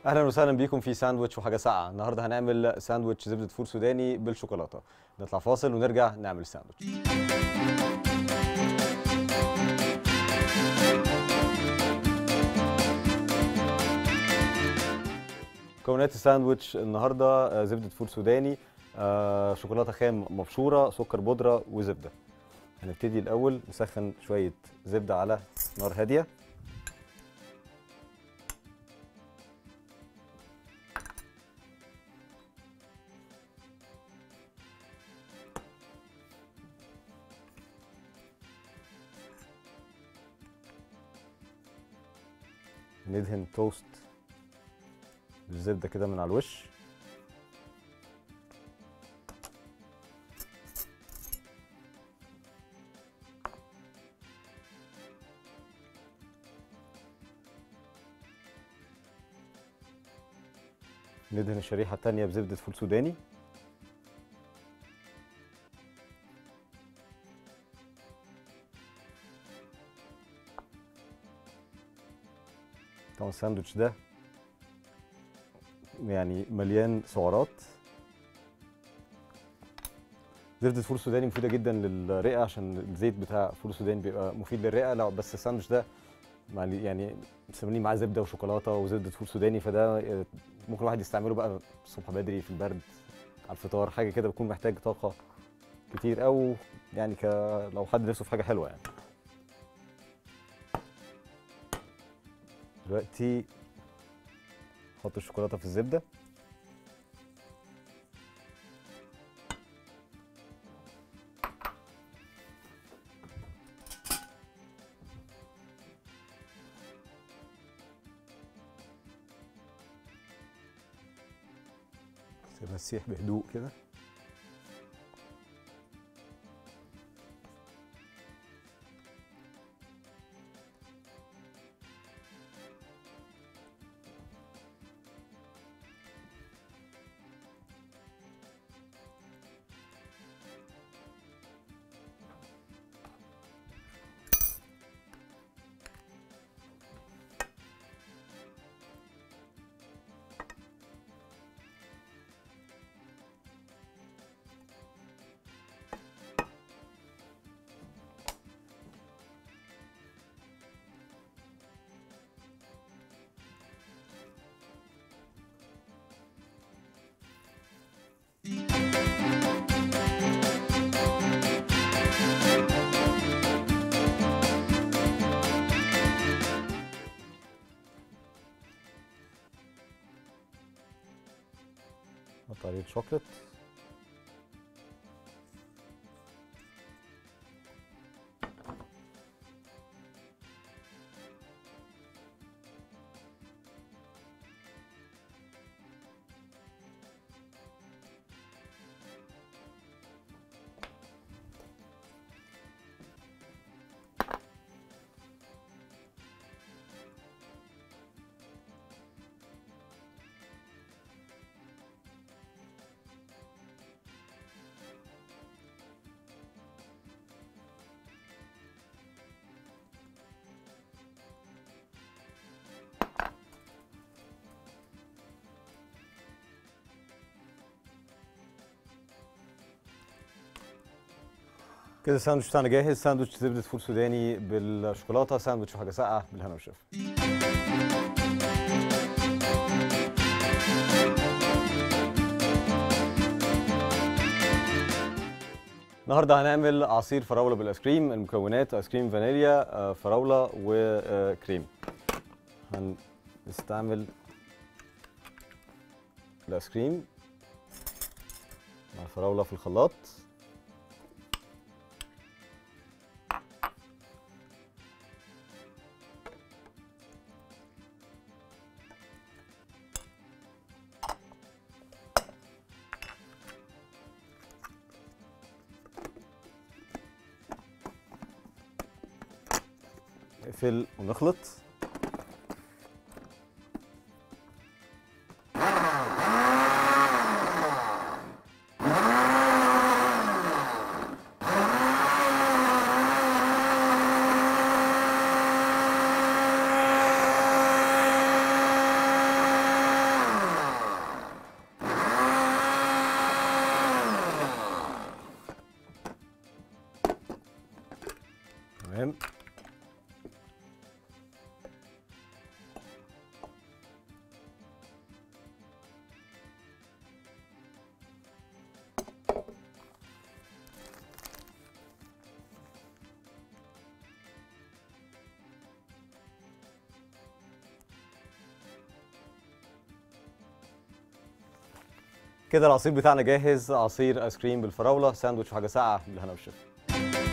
اهلا وسهلا بيكم في ساندوتش وحاجه ساقعه النهارده هنعمل ساندوتش زبده فول سوداني بالشوكولاته نطلع فاصل ونرجع نعمل الساندوتش مكونات الساندوتش النهارده آه، زبده فول سوداني آه، شوكولاته خام مبشوره سكر بودره وزبده هنبتدي الاول نسخن شويه زبده على نار هاديه ندهن توست بالزبده كده من على الوش ندهن الشريحه التانيه بزبده فول سوداني طبعا الساندوتش ده يعني مليان سعرات زبدة فول سوداني مفيدة جدا للرئة عشان الزيت بتاع فول سوداني بيبقى مفيد للرئة لا بس الساندوتش ده مع ال- يعني مسمينيه معاه زبدة وشوكولاتة وزبدة فول سوداني فده آه، ممكن الواحد يستعمله بقى الصبح بدري في البرد على الفطار حاجة كده بيكون محتاج طاقة كتير أو يعني ك... لو حد نفسه في حاجة حلوة يعني دلوقتي نحط الشوكولاته في الزبده سيبها تسيح بهدوء كده نحط عليه الشوكليت كده الساندوتش بتاعنا جاهز ساندوتش زبدة فول سوداني بالشوكولاتة ساندوتش وحاجة ساقعة بالهنا والشفا النهارده هنعمل عصير فراولة بالايس كريم المكونات ايس كريم فانيليا آه، فراولة وكريم هنستعمل الايس كريم مع الفراولة في الخلاط نقفل ونخلط تمام كده العصير بتاعنا جاهز عصير ايس كريم بالفراوله ساندوتش وحاجه ساقعه بالهنا والشفا